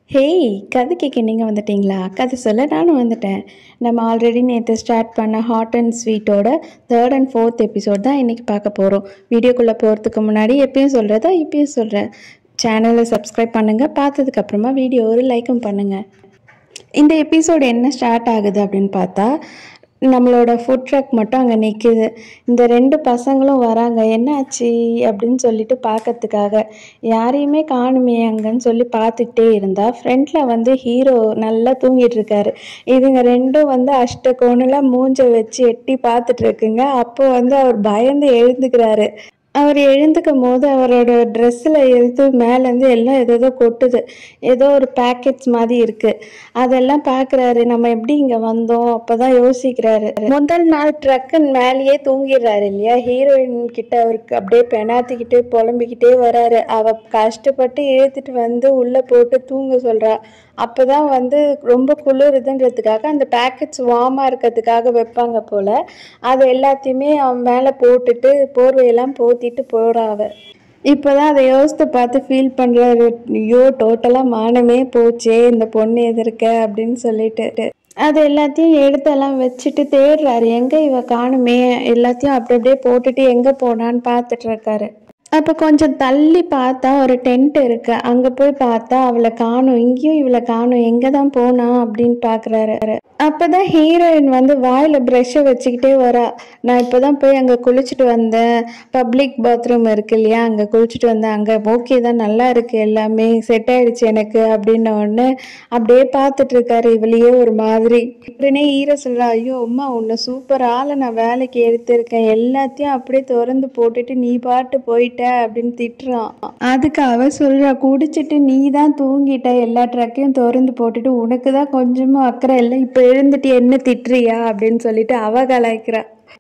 hey கதை கேட்க நீங்கள் வந்துட்டீங்களா கதை சொல்ல நானும் வந்துட்டேன் நம்ம ஆல்ரெடி நேற்று ஸ்டார்ட் பண்ண ஹாட் அண்ட் ஸ்வீட்டோட தேர்ட் அண்ட் ஃபோர்த் எபிசோட் தான் இன்றைக்கி பார்க்க போகிறோம் வீடியோக்குள்ளே போகிறதுக்கு முன்னாடி எப்பயும் சொல்கிறதா இப்பயும் சொல்கிறேன் சேனலை சப்ஸ்கிரைப் பண்ணுங்கள் பார்த்ததுக்கப்புறமா வீடியோ ஒரு லைக்கும் பண்ணுங்கள் இந்த எபிசோடு என்ன ஸ்டார்ட் ஆகுது அப்படின்னு பார்த்தா நம்மளோட ஃபுட் ட்ரக் மட்டும் அங்கே நிற்குது இந்த ரெண்டு பசங்களும் வராங்க என்னாச்சு அப்படின்னு சொல்லிட்டு பார்க்கறதுக்காக யாரையுமே காணுமே அங்கன்னு சொல்லி பார்த்துக்கிட்டே இருந்தா ஃப்ரண்ட்டில் வந்து ஹீரோ நல்லா தூங்கிட்டு இருக்காரு இதுங்க ரெண்டும் வந்து அஷ்ட கோணில் மூஞ்ச வச்சு எட்டி பார்த்துட்டு இருக்குங்க அப்போ வந்து அவர் பயந்து எழுந்துக்கிறாரு அவர் எழுந்துக்கும் போது அவரோட ட்ரெஸ்ஸில் எடுத்து மேலேருந்து எல்லாம் ஏதோ ஏதோ கொட்டுது ஏதோ ஒரு பேக்கெட்ஸ் மாதிரி இருக்குது அதெல்லாம் பார்க்குறாரு நம்ம எப்படி இங்கே வந்தோம் அப்போ தான் யோசிக்கிறாரு முதல் நாள் ட்ரக்குன்னு மேலேயே தூங்கிடுறாரு இல்லையா ஹீரோயின் கிட்ட அவருக்கு அப்படியே பெணாத்திக்கிட்டே புலம்பிக்கிட்டே வராரு அவ கஷ்டப்பட்டு இழுத்துட்டு வந்து உள்ளே போட்டு தூங்க சொல்கிறா அப்போ தான் வந்து ரொம்ப குளிருதுன்றதுக்காக அந்த பேக்கெட்ஸ் வார்மாக இருக்கிறதுக்காக வைப்பாங்க போல் அது எல்லாத்தையுமே அவன் மேலே போட்டுட்டு போர்வையெல்லாம் போத்திட்டு போகிறா அவ இப்போ தான் அதை யோசித்து பார்த்து ஃபீல் பண்ணுறாரு ஐயோ டோட்டலாக மானமே போச்சே இந்த பொண்ணு எதிர்க்க அப்படின்னு சொல்லிட்டு அது எல்லாத்தையும் எடுத்தெல்லாம் வச்சுட்டு தேடுறாரு எங்கே இவ காணுமே எல்லாத்தையும் அப்படி அப்படியே போட்டுட்டு எங்கே போனான்னு பார்த்துட்டு இருக்காரு அப்போ கொஞ்சம் தள்ளி பார்த்தா ஒரு டென்ட் இருக்கு அங்கே போய் பார்த்தா அவளை காணும் இங்கேயும் இவளை காணும் எங்கே தான் போனா அப்படின்னு பார்க்குறாரு அப்போ தான் ஹீரோயின் வந்து வாயில் ப்ரெஷ்ஷை வச்சுக்கிட்டே வரா நான் இப்போ தான் போய் அங்கே குளிச்சுட்டு வந்தேன் பப்ளிக் பாத்ரூம் இருக்கு இல்லையா அங்கே குளிச்சுட்டு வந்தேன் அங்கே ஓகே தான் நல்லா இருக்கு எல்லாமே செட் ஆயிடுச்சு எனக்கு அப்படின்ன உடனே அப்படியே பார்த்துட்டு இருக்காரு இவளையே ஒரு மாதிரி உடனே ஹீரோ சொல்றா ஐயோ அம்மா உன்னை சூப்பர் ஆளை நான் வேலைக்கு எடுத்திருக்கேன் எல்லாத்தையும் அப்படியே திறந்து போட்டுட்டு நீ பாட்டு போயிட்ட அப்படின்னு திட்டுறான் அதுக்கு அவ சொல்றா குடிச்சிட்டு நீ தான் தூங்கிட்ட எல்லா ட்ரக்கையும் திறந்து போட்டுட்டு உனக்கு தான் கொஞ்சமும் அக்கறை இல்லை இப்போ எழுந்துட்டு என்ன திட்டுறியா அப்படின்னு சொல்லிட்டு அவ கலாய்க்கிறா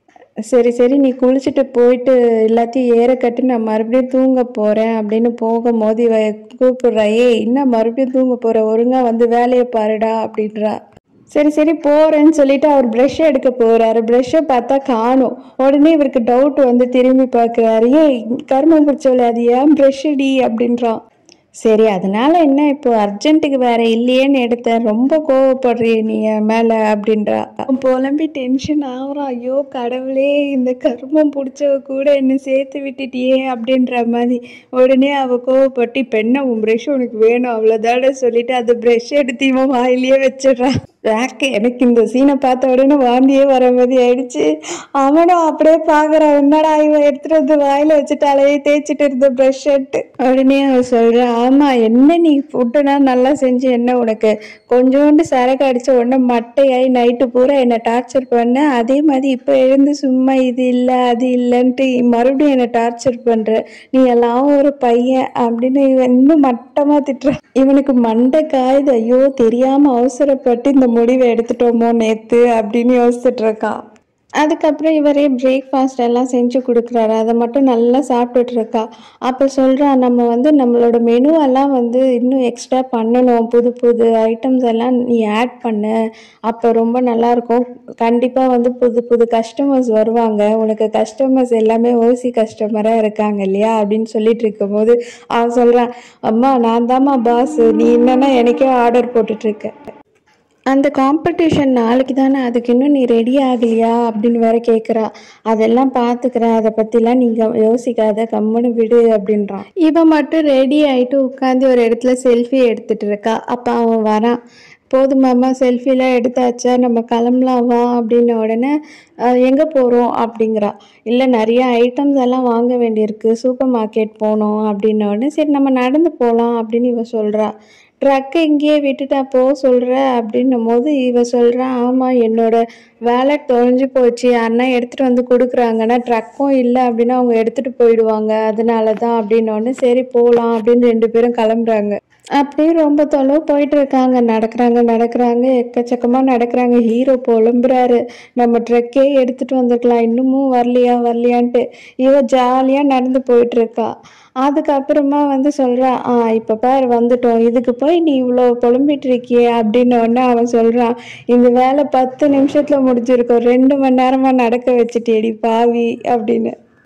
சரி சரி நீ குளிச்சுட்டு போயிட்டு எல்லாத்தையும் ஏற கட்டி நான் மறுபடியும் தூங்க போகிறேன் அப்படின்னு போகும்போது இவ கூப்பிடுறா ஏய் என்ன மறுபடியும் தூங்க போகிற ஒழுங்கா வந்து வேலையை பாருடா அப்படின்றா சரி சரி போகிறேன்னு சொல்லிட்டு அவர் ப்ரஷ் எடுக்க போகிறாரு ப்ரஷ்ஷை பார்த்தா காணும் உடனே இவருக்கு டவுட் வந்து திரும்பி பார்க்குறாரு ஏய் கருமம் பிடிச்சவள அது ஏன் ப்ரஷ் டி அப்படின்றான் சரி அதனால என்ன இப்போ அர்ஜென்ட்டுக்கு வேற இல்லையேன்னு எடுத்தேன் ரொம்ப கோவப்படுறிய நீ என் மேல அப்படின்றா அவன் புலம்பி டென்ஷன் ஆகுறான் ஐயோ கடவுளே இந்த கர்மம் பிடிச்சவ கூட என்ன சேர்த்து விட்டுட்டியே அப்படின்ற மாதிரி உடனே அவ கோவப்பட்டு இப்போ என்ன உன் ப்ரஷ் உனக்கு வேணும் அவ்வளோதாட சொல்லிட்டு அந்த ப்ரஷ் எடுத்து இவன் வாயிலேயே வச்சிடுறான் ராக்கு எனக்கு இந்த சீனை பார்த்த உடனே வாந்தியே வர மாதிரி ஆயிடுச்சு அவனும் அப்படியே பார்க்குறான் என்னடா இவன் எடுத்துட்டு வந்து வாயில வச்சுட்டாலே தேய்ச்சிட்டு இருந்த ப்ரஷ் எடுத்து உடனே அவன் சொல்றான் ஆமா என்ன நீ ஃபுட்டுனா நல்லா செஞ்சு என்ன உனக்கு கொஞ்சோண்டு சரக்கு அடிச்ச உடனே மட்டையாகி நைட்டு பூரா என்னை டார்ச்சர் பண்ண அதே மாதிரி இப்போ எழுந்து சும்மா இது இல்லை அது இல்லைன்ட்டு மறுபடியும் என்னை டார்ச்சர் பண்ற நீ எல்லாம் ஒரு பையன் அப்படின்னு இவன் இன்னும் மட்டமா திட்டுறான் இவனுக்கு மண்டை காயுது ஐயோ தெரியாம அவசரப்பட்டு இந்த முடிவை எடுத்துட்டோமோ நேத்து அப்படின்னு யோசிச்சுட்டு இருக்கான் அதுக்கப்புறம் இவரே பிரேக்ஃபாஸ்ட் எல்லாம் செஞ்சு கொடுக்குறாரு அதை மட்டும் நல்லா சாப்பிட்டுட்டு இருக்கா அப்போ சொல்கிறா நம்ம வந்து நம்மளோட மெனுவெல்லாம் வந்து இன்னும் எக்ஸ்ட்ரா பண்ணணும் புது புது ஐட்டம்ஸ் எல்லாம் நீ ஆட் பண்ணு அப்போ ரொம்ப நல்லாயிருக்கும் கண்டிப்பாக வந்து புது புது கஸ்டமர்ஸ் வருவாங்க உனக்கு கஸ்டமர்ஸ் எல்லாமே ஓசி கஸ்டமராக இருக்காங்க இல்லையா அப்படின்னு சொல்லிட்டு இருக்கும்போது அவன் சொல்கிறான் அம்மா நான் தாம்மா பாஸ் நீ என்னன்னா எனக்கே ஆர்டர் போட்டுட்ருக்க அந்த காம்படிஷன் நாளைக்கு தானே அதுக்கு இன்னும் நீ ரெடி ஆகலையா அப்படின்னு வேற கேட்குறா அதெல்லாம் பார்த்துக்கிறேன் அதை பற்றிலாம் நீங்கள் யோசிக்காத கம்முன்னு விடு அப்படின்றான் இவன் மட்டும் ரெடி ஆகிட்டு உட்காந்து ஒரு இடத்துல செல்ஃபி எடுத்துட்டு இருக்கா அப்போ அவன் வரான் போதுமாம்மா செல்ஃபிலாம் எடுத்தாச்சா நம்ம கிளம்பலாம் வா அப்படின்ன உடனே எங்கே போகிறோம் அப்படிங்கிறா இல்லை நிறைய ஐட்டம்ஸ் எல்லாம் வாங்க வேண்டியிருக்கு சூப்பர் மார்க்கெட் போகணும் அப்படின்ன உடனே சரி நம்ம நடந்து போகலாம் அப்படின்னு இவ சொல்கிறா ட்ரக்கை இங்கேயே விட்டுட்டா போக சொல்கிற அப்படின்னும் போது இவ சொல்கிறா ஆமாம் என்னோட வேலட் தொலைஞ்சு போச்சு யாருன்னா எடுத்துகிட்டு வந்து கொடுக்குறாங்கன்னா ட்ரக்கும் இல்லை அப்படின்னா அவங்க எடுத்துகிட்டு போயிடுவாங்க அதனால தான் அப்படின்னோடனே சரி போகலாம் அப்படின்னு ரெண்டு பேரும் கிளம்புறாங்க அப்படியே ரொம்ப தொலைவு போயிட்டு இருக்காங்க நடக்கிறாங்க நடக்கிறாங்க எக்கச்சக்கமாக நடக்கிறாங்க ஹீரோ புலம்புறாரு நம்ம ட்ரெக்கே எடுத்துகிட்டு வந்திருக்கலாம் இன்னமும் வரலையா வரலையான்ட்டு இவ ஜாலியாக நடந்து போயிட்டு இருக்கா அதுக்கப்புறமா வந்து சொல்கிறா ஆ இப்போ பாரு வந்துட்டோம் இதுக்கு போய் நீ இவ்வளோ புலம்பிட்டு இருக்கியே அப்படின்னு உடனே அவன் சொல்கிறான் இந்த வேலை பத்து நிமிஷத்தில் முடிஞ்சிருக்கும் ரெண்டு மணி நேரமாக நடக்க வச்சுட்டேடி பாவி அப்படின்னு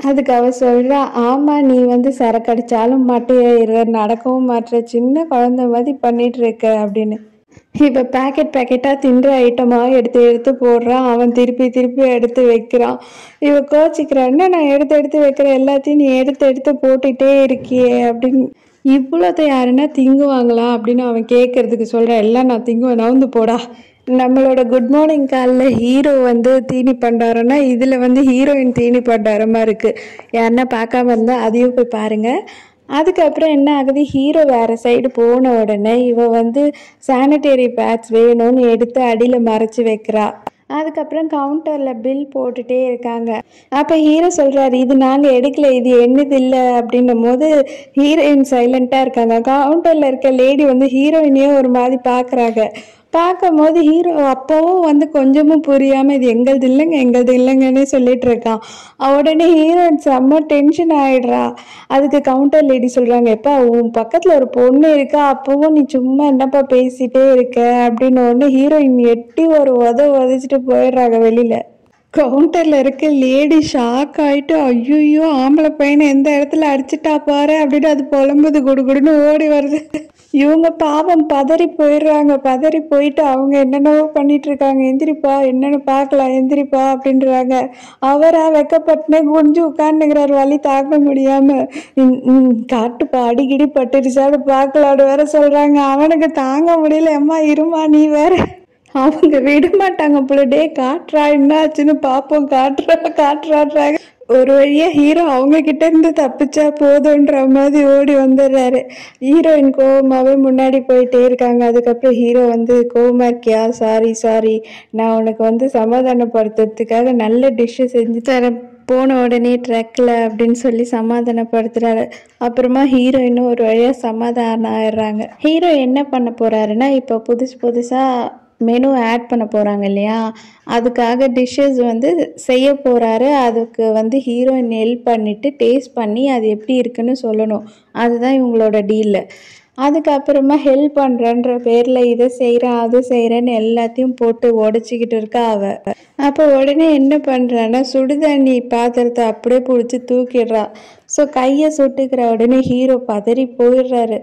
அதுக்கு அவ சொல்றா ஆமா நீ வந்து சரக்கு அடிச்சாலும் மாட்டேற நடக்கவும் மாட்டுற சின்ன குழந்தை மாதிரி பண்ணிட்டு இருக்க அப்படின்னு இப்போ பேக்கெட் பேக்கெட்டாக தின்ற ஐட்டமாக எடுத்து எடுத்து போடுறான் அவன் திருப்பி திருப்பி எடுத்து வைக்கிறான் இவ கோச்சிக்கிறான்னா நான் எடுத்து எடுத்து வைக்கிற எல்லாத்தையும் நீ எடுத்து எடுத்து போட்டுகிட்டே இருக்கியே அப்படின்னு இவ்வளோத்த யாருன்னா திங்குவாங்களா அப்படின்னு அவன் கேட்கறதுக்கு சொல்கிறான் எல்லாம் நான் திங்குவேன் நவுந்து போடா நம்மளோட குட் மார்னிங் காலில் ஹீரோ வந்து தீனி பண்டாரம்னா இதில் வந்து ஹீரோயின் தீனி பண்டாரமாக இருக்குது யாருன்னா பார்க்காம இருந்தால் அதையும் போய் பாருங்கள் அதுக்கப்புறம் என்ன ஆகுது ஹீரோ வேறு சைடு போன உடனே இவ வந்து சானிட்டரி பேட்ஸ் வேணும்னு எடுத்து அடியில் மறைச்சி வைக்கிறா அதுக்கப்புறம் கவுண்டரில் பில் போட்டுட்டே இருக்காங்க அப்போ ஹீரோ சொல்கிறாரு இது நாங்கள் எடுக்கல இது என்னது இல்லை அப்படின்னும் போது ஹீரோயின் சைலண்ட்டாக இருக்காங்க கவுண்டரில் இருக்க லேடி வந்து ஹீரோயினையே ஒரு மாதிரி பார்க்குறாங்க பார்க்கும்போது ஹீரோ அப்போவும் வந்து கொஞ்சமும் புரியாமல் இது எங்களது இல்லைங்க எங்களது இல்லைங்கன்னே சொல்லிட்டு இருக்கான் உடனே ஹீரோயின் செம்ம டென்ஷன் ஆயிடுறா அதுக்கு கவுண்டர் லேடி சொல்கிறாங்க எப்பா உன் பக்கத்தில் ஒரு பொண்ணு இருக்கா அப்போவும் நீ சும்மா என்னப்பா பேசிட்டே இருக்க அப்படின்னு ஒன்று ஹீரோயின் எட்டி ஒரு உத உதச்சிட்டு போயிடுறாங்க வெளியில் கவுண்டரில் இருக்க லேடி ஷாக் ஆகிட்டு ஐயோ ஆம்பளை பையனை எந்த இடத்துல அடிச்சிட்டா பாரு அப்படின்னு அது புலம்புது குடுகுடுன்னு ஓடி வருது இவங்க பாவம் பதறி போயிடுறாங்க பதறி போயிட்டு அவங்க என்னென்னவோ பண்ணிட்டு இருக்காங்க எந்திரிப்பா என்னென்னு பார்க்கலாம் எந்திரிப்பா அப்படின்றாங்க அவரா வெக்கப்பட்டுனே குஞ்சு உட்காந்துக்கிறார் வலி தாக்க முடியாம "ம், ம், காட்டுப்பா அடிக்கடி பட்டுருச்சான்னு பார்க்கலான்னு வேற சொல்றாங்க அவனுக்கு தாங்க முடியல அம்மா இருமா நீ வேற அவங்க விட மாட்டாங்க போல டே காட்டுறா என்ன ஆச்சுன்னு பார்ப்போம் காட்டுறா காட்டுறாடுறாங்க ஒரு வழியா ஹீரோ அவங்க கிட்ட இருந்து தப்பிச்சா போதுன்ற மாதிரி ஓடி வந்துடுறாரு ஹீரோயின் கோவமாவே முன்னாடி போயிட்டே இருக்காங்க அதுக்கப்புறம் ஹீரோ வந்து கோவமா இருக்கியா சாரி சாரி நான் உனக்கு வந்து சமாதானப்படுத்துறதுக்காக நல்ல டிஷ்ஷு செஞ்சு தரேன் போன உடனே ட்ரக்கில் அப்படின்னு சொல்லி சமாதானப்படுத்துறாரு அப்புறமா ஹீரோயினும் ஒரு வழியாக சமாதானம் ஆயிடுறாங்க ஹீரோ என்ன பண்ண போறாருன்னா இப்போ புதுசு புதுசாக மெனு ஆட் பண்ண போகிறாங்க இல்லையா அதுக்காக டிஷ்ஷஸ் வந்து செய்ய போகிறாரு அதுக்கு வந்து ஹீரோயின் ஹெல்ப் பண்ணிவிட்டு டேஸ்ட் பண்ணி அது எப்படி இருக்குன்னு சொல்லணும் அதுதான் இவங்களோட டீலு அதுக்கப்புறமா ஹெல்ப் பண்ணுறன்ற பேரில் இதை செய்கிறேன் அது செய்கிறேன்னு எல்லாத்தையும் போட்டு உடச்சிக்கிட்டு இருக்கா அவ அப்போ உடனே என்ன பண்ணுறான்னா சுடுதண்ணி பாத்திரத்தை அப்படியே பிடிச்சி தூக்கிடுறா ஸோ கையை சுட்டுக்கிற உடனே ஹீரோ பதறி போயிடுறாரு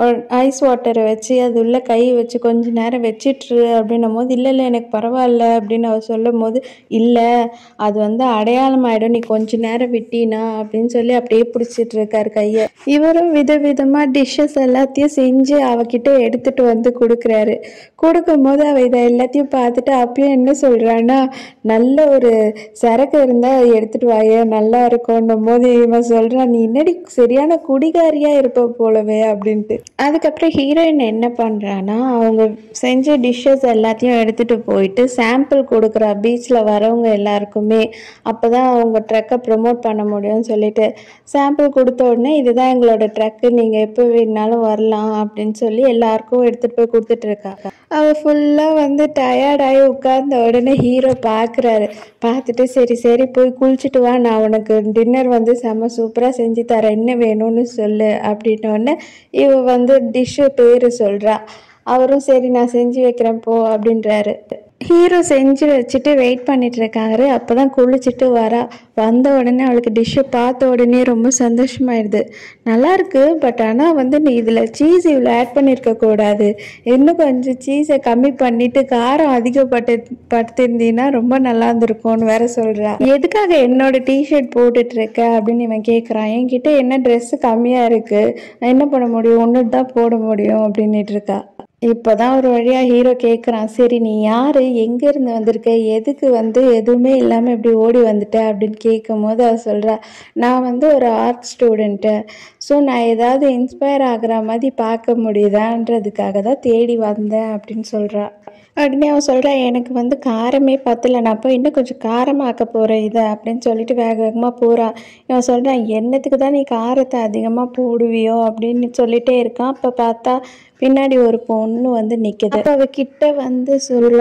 ஐஸ் வாட்டரை வச்சு அது உள்ள கை வச்சு கொஞ்ச நேரம் வச்சிட்ரு அப்படின்னும் போது இல்லை இல்லை எனக்கு பரவாயில்ல அப்படின்னு அவர் சொல்லும் போது இல்லை அது வந்து அடையாளம் ஆகிடும் நீ கொஞ்ச நேரம் விட்டினா அப்படின்னு சொல்லி அப்படியே பிடிச்சிட்டு இருக்காரு கையை இவரும் விதவிதமாக டிஷ்ஷஸ் எல்லாத்தையும் செஞ்சு அவகிட்ட எடுத்துட்டு வந்து கொடுக்குறாரு கொடுக்கும்போது அவள் இதை எல்லாத்தையும் பார்த்துட்டு அப்பயும் என்ன சொல்கிறான்னா நல்ல ஒரு சரக்கு இருந்தால் எடுத்துட்டு வாயே நல்லா இருக்கும்னும் போது இவன் சொல்கிறான் நீ என்னடி சரியான குடிகாரியா இருப்ப போலவே அப்படின்ட்டு அதுக்கப்புறம் ஹீரோயின் என்ன பண்ணுறான்னா அவங்க செஞ்ச டிஷ்ஷஸ் எல்லாத்தையும் எடுத்துகிட்டு போயிட்டு சாம்பிள் கொடுக்குறா பீச்சில் வரவங்க எல்லாருக்குமே அப்போ தான் அவங்க ட்ரக்கை ப்ரொமோட் பண்ண முடியும்னு சொல்லிட்டு சாம்பிள் கொடுத்த உடனே இதுதான் எங்களோட ட்ரக்கு நீங்கள் எப்போ வேணாலும் வரலாம் அப்படின்னு சொல்லி எல்லாருக்கும் எடுத்துகிட்டு போய் கொடுத்துட்டு இருக்காங்க அவள் ஃபுல்லாக வந்து டயர்டாகி உட்கார்ந்த உடனே ஹீரோ பார்க்குறாரு பார்த்துட்டு சரி சரி போய் குளிச்சுட்டு வா நான் உனக்கு டின்னர் வந்து செம்ம சூப்பராக செஞ்சு தரேன் என்ன வேணும்னு சொல்லு அப்படின்னோடனே இவ வந்து டிஷ்ஷு பேர் சொல்கிறா அவரும் சரி நான் செஞ்சு வைக்கிறேன் போ அப்படின்றாரு ஹீரோ செஞ்சு வச்சுட்டு வெயிட் பண்ணிட்டு இருக்காரு அப்போ தான் குளிச்சுட்டு வரா வந்த உடனே அவளுக்கு டிஷ்ஷை பார்த்த உடனே ரொம்ப சந்தோஷமாயிடுது நல்லா இருக்கு பட் ஆனால் வந்து நீ இதில் சீஸ் இவ்வளோ ஆட் பண்ணியிருக்க கூடாது இன்னும் கொஞ்சம் சீஸை கம்மி பண்ணிட்டு காரம் அதிகப்பட்டு படுத்திருந்தீங்கன்னா ரொம்ப நல்லா இருந்திருக்கும்னு வேற சொல்றா எதுக்காக என்னோட டிஷர்ட் போட்டுட்டு இருக்க அப்படின்னு இவன் கேட்குறான் என்கிட்ட என்ன ட்ரெஸ் கம்மியாக இருக்கு நான் என்ன பண்ண முடியும் ஒன்று தான் போட முடியும் அப்படின்னுட்டு இருக்கா இப்போதான் ஒரு வழியா ஹீரோ கேட்குறான் சரி நீ யாரு எங்க இருந்து வந்திருக்க எதுக்கு வந்து எதுவுமே இல்லாமல் இப்படி ஓடி வந்துட்ட அப்படின்னு கேட்கும் போது அவ சொல்றா நான் வந்து ஒரு ஆர்ட் ஸ்டூடெண்ட்டு ஸோ நான் ஏதாவது இன்ஸ்பயர் ஆகுற மாதிரி பார்க்க முடியுதான்றதுக்காக தான் தேடி வந்தேன் அப்படின்னு சொல்றா உடனே அவன் சொல்கிறா எனக்கு வந்து காரமே பத்தல நான் போய் இன்னும் கொஞ்சம் காரமாக்க போகிறேன் இதை அப்படின்னு சொல்லிட்டு வேக வேகமாக போகிறான் இவன் சொல்கிறான் என்னத்துக்கு தான் நீ காரத்தை அதிகமாக போடுவியோ அப்படின்னு சொல்லிட்டே இருக்கான் அப்போ பார்த்தா பின்னாடி ஒரு பொண்ணு வந்து நிற்குது அப்போ அவ கிட்ட வந்து சொல்லலாம்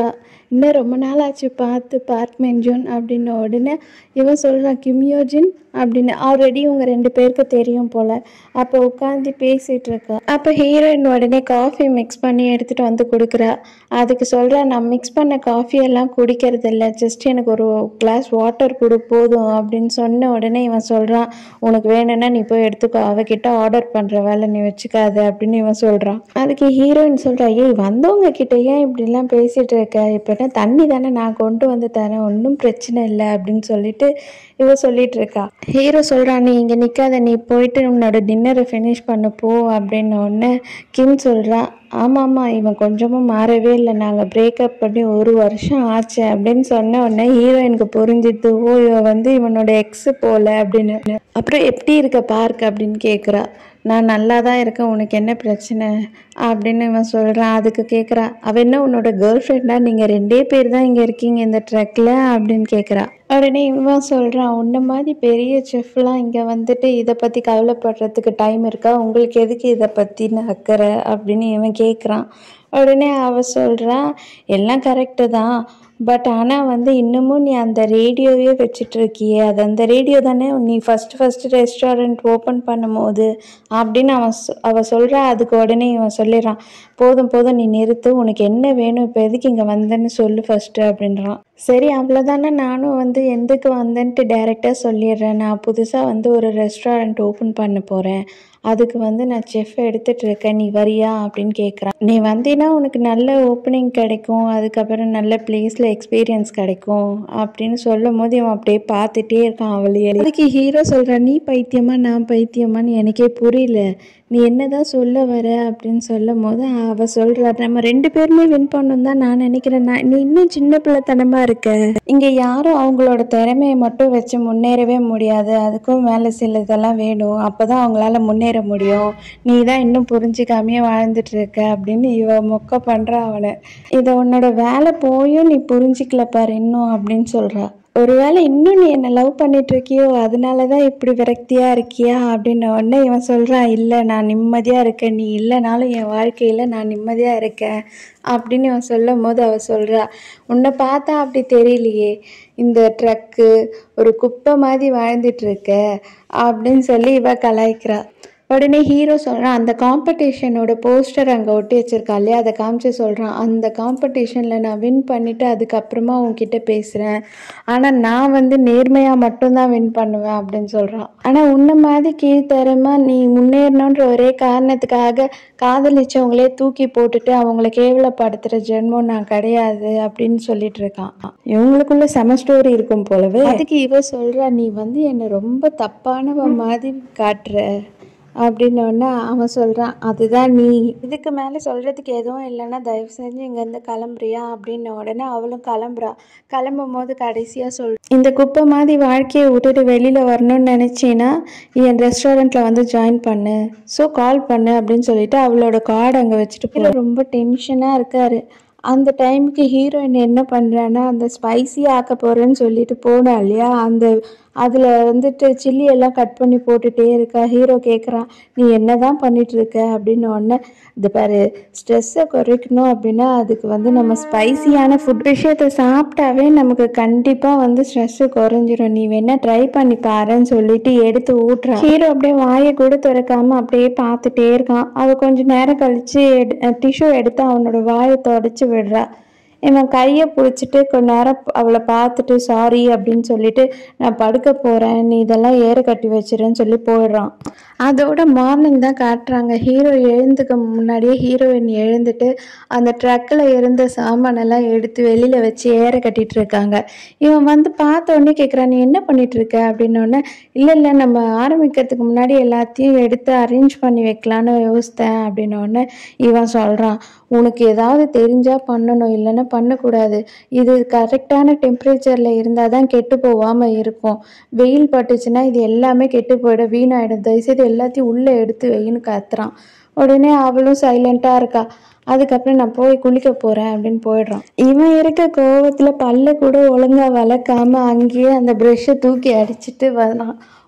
இன்னும் ரொம்ப நாள் ஆச்சு பார்த்து பார்க் மென்ஜோன் அப்படின்னு உடனே இவன் சொல்கிறான் கிம்யோஜின் அப்படின்னு ஆல்ரெடி இவங்க ரெண்டு பேருக்கு தெரியும் போல் அப்போ உட்காந்து பேசிகிட்டு இருக்கா அப்போ ஹீரோயின் உடனே காஃபி மிக்ஸ் பண்ணி எடுத்துகிட்டு வந்து கொடுக்குறா அதுக்கு சொல்கிறா நான் மிக்ஸ் பண்ண காஃபி எல்லாம் குடிக்கிறது இல்லை ஜஸ்ட் எனக்கு ஒரு கிளாஸ் வாட்டர் கொடு போதும் அப்படின்னு சொன்ன உடனே இவன் சொல்கிறான் உனக்கு வேணும்னா நீ போய் எடுத்துக்கோ அவகிட்ட ஆர்டர் பண்ணுற வேலை நீ வச்சுக்காத அப்படின்னு இவன் சொல்கிறான் அதுக்கு ஹீரோயின் சொல்கிறா ஏய் வந்தவங்க கிட்ட ஏன் இப்படிலாம் பேசிகிட்டு இருக்க இப்போ என்ன தண்ணி தானே நான் கொண்டு வந்து தரேன் ஒன்றும் பிரச்சனை இல்லை அப்படின்னு சொல்லிட்டு இவ சொல்லிட்டு இருக்கா ஹீரோ சொல்கிறான் நீ இங்கே நிற்காத நீ போயிட்டு உன்னோட டின்னரை ஃபினிஷ் பண்ண போ அப்படின்னு ஒன்று கிம் சொல்கிறான் ஆமாம் ஆமாம் இவன் கொஞ்சமும் மாறவே இல்லை நாங்கள் பிரேக்கப் பண்ணி ஒரு வருஷம் ஆச்சு அப்படின்னு சொன்ன உடனே ஹீரோயினுக்கு புரிஞ்சுது ஓ இவன் வந்து இவனோட எக்ஸு போல அப்படின்னு அப்புறம் எப்படி இருக்க பார்க் அப்படின்னு கேட்குறா நான் நல்லா தான் இருக்கேன் உனக்கு என்ன பிரச்சனை அப்படின்னு இவன் சொல்கிறான் அதுக்கு கேட்குறா அவன் என்ன உன்னோட கேர்ள் ஃப்ரெண்டா நீங்கள் ரெண்டே பேர் தான் இங்கே இருக்கீங்க இந்த ட்ரக்கில் அப்படின்னு கேட்குறா உடனே இவன் சொல்கிறான் உன்ன மாதிரி பெரிய செஃப்லாம் இங்கே வந்துட்டு இதை பற்றி கவலைப்படுறதுக்கு டைம் இருக்கா உங்களுக்கு எதுக்கு இதை பற்றின அக்கறை அப்படின்னு இவன் கேட்குறான் உடனே அவ சொல்கிறா எல்லாம் கரெக்டு தான் பட் ஆனால் வந்து இன்னமும் நீ அந்த ரேடியோவே வச்சுட்டு இருக்கியே அது அந்த ரேடியோ தானே நீ ஃபஸ்ட்டு ஃபஸ்ட்டு ரெஸ்டாரண்ட் ஓப்பன் பண்ணும்போது அப்படின்னு அவன் சொ- அவ சொல்கிறா அதுக்கு உடனே இவன் சொல்லிடுறான் போதும் போதும் நீ நிறுத்து உனக்கு என்ன வேணும் இப்போ எதுக்கு இங்கே வந்தேன்னு சொல்லு ஃபஸ்ட்டு அப்படின்றான் சரி அவ்வளோதானே நானும் வந்து எதுக்கு வந்தேன்ட்டு டைரெக்டாக சொல்லிடுறேன் நான் புதுசாக வந்து ஒரு ரெஸ்டாரண்ட் ஓப்பன் பண்ண போகிறேன் அதுக்கு வந்து நான் செஃப் எடுத்துட்டு இருக்கேன் நீ வரியா அப்படின்னு கேட்குறான் நீ வந்தீன்னா உனக்கு நல்ல ஓப்பனிங் கிடைக்கும் அதுக்கப்புறம் நல்ல பிளேஸில் எக்ஸ்பீரியன்ஸ் கிடைக்கும் அப்படின்னு சொல்லும் போது இவன் அப்படியே பார்த்துட்டே இருக்கான் அவளையே அதுக்கு ஹீரோ சொல்கிறான் நீ பைத்தியமா நான் பைத்தியமான்னு எனக்கே புரியல நீ என்னதான் சொல்ல வர அப்படின்னு சொல்லும் போது அவ சொல்றா நம்ம ரெண்டு பேருமே வின் பண்ணணும் தான் நான் நினைக்கிறேன் நான் நீ இன்னும் சின்ன பிள்ளைத்தனமா இருக்க இங்க யாரும் அவங்களோட திறமையை மட்டும் வச்சு முன்னேறவே முடியாது அதுக்கும் மேல சில இதெல்லாம் வேணும் அப்பதான் அவங்களால முன்னேற முடியும் நீ தான் இன்னும் புரிஞ்சுக்காமையே வாழ்ந்துட்டு இருக்க அப்படின்னு இவ மொக்க பண்றா அவனை இதை உன்னோட வேலை போயும் நீ புரிஞ்சிக்கல பாரு இன்னும் அப்படின்னு சொல்றா ஒருவேளை இன்னும் நீ என்னை லவ் பண்ணிட்டு இருக்கியோ அதனால தான் இப்படி விரக்தியா இருக்கியா அப்படின்ன உடனே இவன் சொல்றான் இல்லை நான் நிம்மதியா இருக்கேன் நீ இல்லைனாலும் என் வாழ்க்கையில நான் நிம்மதியா இருக்கேன் அப்படின்னு இவன் சொல்லும் போது அவ சொல்றா உன்னை பார்த்தா அப்படி தெரியலையே இந்த ட்ரக்கு ஒரு குப்பை மாதிரி வாழ்ந்துட்டு இருக்க அப்படின்னு சொல்லி இவ கலாய்க்கிறா உடனே ஹீரோ சொல்கிறான் அந்த காம்படிஷனோட போஸ்டர் அங்கே ஒட்டி வச்சிருக்கா இல்லையா அதை காமிச்சு சொல்கிறான் அந்த காம்படிஷனில் நான் வின் பண்ணிவிட்டு அதுக்கப்புறமா உன்கிட்ட பேசுகிறேன் ஆனால் நான் வந்து நேர்மையாக மட்டும்தான் வின் பண்ணுவேன் அப்படின்னு சொல்கிறான் ஆனால் உன்ன மாதிரி கீழ்த்தரமாக நீ முன்னேறணுன்ற ஒரே காரணத்துக்காக காதலிச்சவங்களே தூக்கி போட்டுட்டு அவங்கள கேவலப்படுத்துகிற ஜென்மம் நான் கிடையாது அப்படின்னு சொல்லிட்டு இருக்கான் இவங்களுக்குள்ள செம ஸ்டோரி இருக்கும் போலவே அதுக்கு இவ சொல்கிறா நீ வந்து என்னை ரொம்ப தப்பானவ மாதிரி காட்டுற அப்படின்னு உடனே அவன் சொல்கிறான் அதுதான் நீ இதுக்கு மேலே சொல்கிறதுக்கு எதுவும் இல்லைன்னா தயவு செஞ்சு இங்கேருந்து கிளம்புறியா அப்படின்ன உடனே அவளும் கிளம்புறா கிளம்பும் போது கடைசியாக சொல் இந்த குப்பை மாதிரி வாழ்க்கையை விட்டுட்டு வெளியில் வரணும்னு நினச்சின்னா என் ரெஸ்டாரண்ட்டில் வந்து ஜாயின் பண்ணு ஸோ கால் பண்ணு அப்படின்னு சொல்லிட்டு அவளோட கார்டு அங்கே வச்சுட்டு போய் ரொம்ப டென்ஷனாக இருக்காரு அந்த டைமுக்கு ஹீரோயின் என்ன பண்ணுறான்னா அந்த ஸ்பைசி ஆக்க போகிறேன்னு சொல்லிட்டு போனா இல்லையா அந்த அதில் வந்துட்டு சில்லி எல்லாம் கட் பண்ணி போட்டுட்டே இருக்கா ஹீரோ கேட்குறான் நீ என்ன தான் பண்ணிட்டு இருக்க அப்படின்னு உடனே இது பாரு ஸ்ட்ரெஸ்ஸை குறைக்கணும் அப்படின்னா அதுக்கு வந்து நம்ம ஸ்பைசியான ஃபுட் விஷயத்தை சாப்பிட்டாவே நமக்கு கண்டிப்பாக வந்து ஸ்ட்ரெஸ்ஸு குறைஞ்சிரும் நீ வேணா ட்ரை பண்ணி பாருன்னு சொல்லிட்டு எடுத்து ஊட்டுறான் ஹீரோ அப்படியே வாயை கூட திறக்காம அப்படியே பார்த்துட்டே இருக்கான் அவ கொஞ்ச நேரம் கழிச்சு டிஷ்யூ எடுத்து அவனோட வாயை தொடச்சி விடுறா இவன் கையை பிடிச்சிட்டு கொஞ்ச நேரம் அவளை பார்த்துட்டு சாரி அப்படின்னு சொல்லிட்டு நான் படுக்க போகிறேன் நீ இதெல்லாம் ஏற கட்டி வச்சிருன்னு சொல்லி போயிடுறான் அதோட மார்னிங் தான் காட்டுறாங்க ஹீரோ எழுந்துக்க முன்னாடியே ஹீரோயின் எழுந்துட்டு அந்த ட்ரக்கில் இருந்த சாமானெல்லாம் எடுத்து வெளியில் வச்சு ஏற கட்டிட்டு இருக்காங்க இவன் வந்து பார்த்த உடனே கேட்குறான் நீ என்ன பண்ணிட்டு இருக்க அப்படின்னு உடனே இல்லை இல்லை நம்ம ஆரம்பிக்கிறதுக்கு முன்னாடி எல்லாத்தையும் எடுத்து அரேஞ்ச் பண்ணி வைக்கலான்னு யோசித்தேன் அப்படின்ன உடனே இவன் சொல்கிறான் உனக்கு ஏதாவது தெரிஞ்சால் பண்ணணும் இல்லைன்னா பண்ணக்கூடாது இது கரெக்டான டெம்பரேச்சரில் இருந்தால் தான் கெட்டு போகாமல் இருக்கும் வெயில் பட்டுச்சுன்னா இது எல்லாமே கெட்டு போயிடும் வீணாயிடும் தயவுசெய்து எல்லாத்தையும் உள்ளே எடுத்து வைன்னு கத்துறான் உடனே அவளும் சைலண்ட்டாக இருக்கா அதுக்கப்புறம் நான் போய் குளிக்க போகிறேன் அப்படின்னு போயிடுறான் இவன் இருக்க கோவத்தில் பல்ல கூட ஒழுங்காக வளர்க்காம அங்கேயே அந்த ப்ரெஷ்ஷை தூக்கி அடிச்சிட்டு வரான்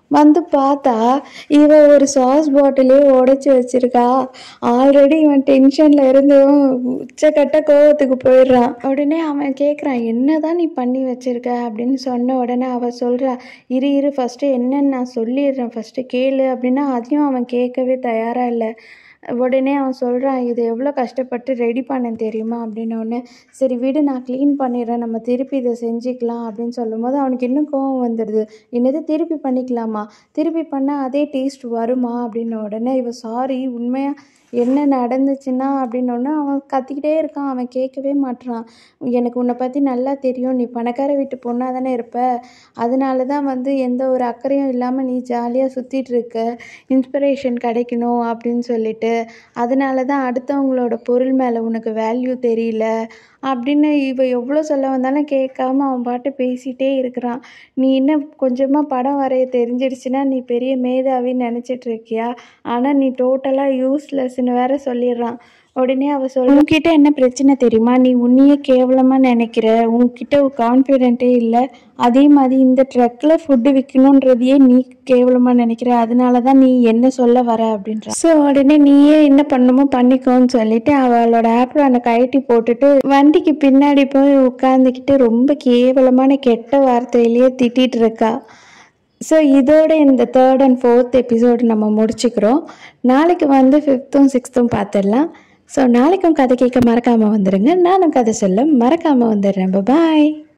வந்து பார்த்தா இவ ஒரு சாஸ் பாட்டிலே உடைச்சி வச்சிருக்கா ஆல்ரெடி இவன் டென்ஷன்ல இருந்து உச்சக்கட்ட கோவத்துக்கு போயிடுறான் உடனே அவன் கேட்குறான் என்னதான் நீ பண்ணி வச்சிருக்க அப்படின்னு சொன்ன உடனே அவ சொல்றா இரு இரு ஃபர்ஸ்ட் என்னன்னு நான் சொல்லிடுறேன் ஃபர்ஸ்ட் கேளு அப்படின்னா அதையும் அவன் கேட்கவே தயாரா இல்லை உடனே அவன் சொல்கிறான் இது எவ்வளோ கஷ்டப்பட்டு ரெடி பண்ணேன் தெரியுமா அப்படின்னோடனே சரி விடு நான் க்ளீன் பண்ணிடுறேன் நம்ம திருப்பி இதை செஞ்சுக்கலாம் அப்படின்னு சொல்லும்போது அவனுக்கு இன்னும் கோவம் வந்துடுது என்னது திருப்பி பண்ணிக்கலாமா திருப்பி பண்ணால் அதே டேஸ்ட் வருமா அப்படின்ன உடனே இவ சாரி உண்மையாக என்ன நடந்துச்சுன்னா அப்படின்னோடனே அவன் கத்திக்கிட்டே இருக்கான் அவன் கேட்கவே மாட்றான் எனக்கு உன்னை பற்றி நல்லா தெரியும் நீ பணக்கார வீட்டு பொண்ணாக தானே இருப்ப அதனால தான் வந்து எந்த ஒரு அக்கறையும் இல்லாமல் நீ ஜாலியாக சுற்றிட்டு இருக்க இன்ஸ்பிரேஷன் கிடைக்கணும் அப்படின்னு சொல்லிட்டு அதனால தான் அடுத்தவங்களோட பொருள் மேலே உனக்கு வேல்யூ தெரியல அப்படின்னு இவ எவ்வளோ சொல்ல வந்தாலும் கேட்காம அவன் பாட்டு பேசிகிட்டே இருக்கிறான் நீ இன்னும் கொஞ்சமாக படம் வரைய தெரிஞ்சிடுச்சுன்னா நீ பெரிய மேதாவின்னு நினச்சிட்டு இருக்கியா ஆனால் நீ டோட்டலாக யூஸ்லெஸ்ன்னு வேற சொல்லிடுறான் உடனே அவ சொல்ல உன்கிட்ட என்ன பிரச்சனை தெரியுமா நீ உன்னையே கேவலமாக நினைக்கிற உன்கிட்ட கான்ஃபிடென்ட்டே இல்லை அதே மாதிரி இந்த ட்ரக்கில் ஃபுட்டு விற்கணுன்றதையே நீ கேவலமாக நினைக்கிற அதனால தான் நீ என்ன சொல்ல வர அப்படின்ற ஸோ உடனே நீயே என்ன பண்ணுமோ பண்ணிக்கோன்னு சொல்லிட்டு அவளோட ஆப்ரானை கழட்டி போட்டுட்டு வண்டிக்கு பின்னாடி போய் உட்காந்துக்கிட்டு ரொம்ப கேவலமான கெட்ட வார்த்தையிலேயே திட்டிட்டு இருக்கா ஸோ இதோட இந்த தேர்ட் அண்ட் ஃபோர்த் எபிசோடு நம்ம முடிச்சுக்கிறோம் நாளைக்கு வந்து ஃபிஃப்த்தும் சிக்ஸ்த்தும் பார்த்துடலாம் ஸோ நாளைக்கும் கதை கேட்க மறக்காமல் வந்துடுங்க நானும் கதை சொல்ல மறக்காமல் வந்துடுறேன் பாய்